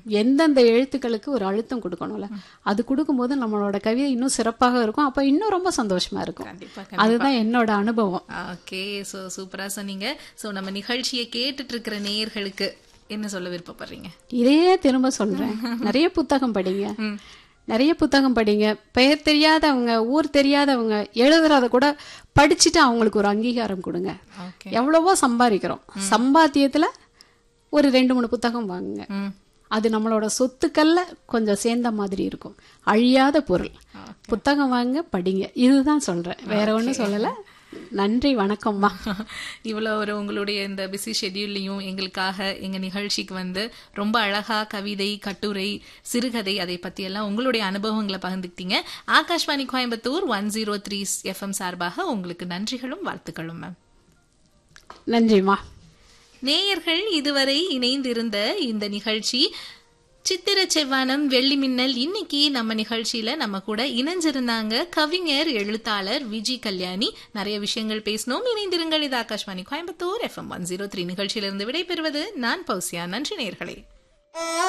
எந்தெந்த எழுத்துக்களுக்கு ஒரு அழுத்தம் கொடுக்கணும்ல அது கொடுக்கும்போது நம்மளோட கவிதை இன்னும் சிறப்பாக இருக்கும் அப்ப இன்னும் ரொம்ப சந்தோஷமா இருக்கும் கண்டிப்பா அதுதான் என்னோட அனுபவம் ஓகே சோ சூப்பரா சொன்னீங்க சோ நம்ம நிகழ்ச்சியை கேட்டுட்டு இருக்கிற நேயர்களுக்கு என்ன சொல்ல விருப்பப்படுறீங்க இதையே திரும்ப சொல்றேன் நிறைய புத்தகம் படிங்க நிறைய புத்தகம் படிங்க பெயர் தெரியாதவங்க ஊர் தெரியாதவங்க எழுதுறத கூட படிச்சுட்டு அவங்களுக்கு ஒரு அங்கீகாரம் கொடுங்க ஓகே எவ்வளவோ சம்பாதிக்கிறோம் சம்பாத்தியத்துல ஒரு ரெண்டு மூணு புத்தகம் வாங்குங்க ம் அது நம்மளோட சொத்துக்கள்ல கொஞ்சம் சேர்ந்த மாதிரி இருக்கும் அழியாத பொருள் புத்தகம் வாங்க படிங்க இதுதான் சொல்றேன் வேற ஒண்ணும் சொல்லல நன்றி வணக்கம்மா இவ்வளோ ஒரு உங்களுடைய இந்த பிஸி ஷெட்யூல்லையும் எங்களுக்காக எங்க நிகழ்ச்சிக்கு வந்து ரொம்ப அழகா கவிதை கட்டுரை சிறுகதை அதை பத்தி எல்லாம் உங்களுடைய அனுபவங்களை பகிர்ந்துக்கிட்டீங்க Akashvani Coimbatore one zero three FM சார்பாக உங்களுக்கு நன்றிகளும் வாழ்த்துக்களும் மேம் நன்றிம்மா நேயர்கள் இதுவரை இணைந்திருந்த இந்த நிகழ்ச்சி சித்திர செவ்வானம் வெள்ளி மின்னல் இன்னைக்கு நம்ம நிகழ்ச்சியில நம்ம கூட இணைஞ்சிருந்தாங்க கவிஞர் எழுத்தாளர் விஜி கல்யாணி நிறைய விஷயங்கள் பேசினோம் இணைந்திருங்கள் இது Akashvani Coimbatore FM one zero three நிகழ்ச்சியிலிருந்து விடைபெறுவது நான் பௌசியா நன்றி நேயர்களே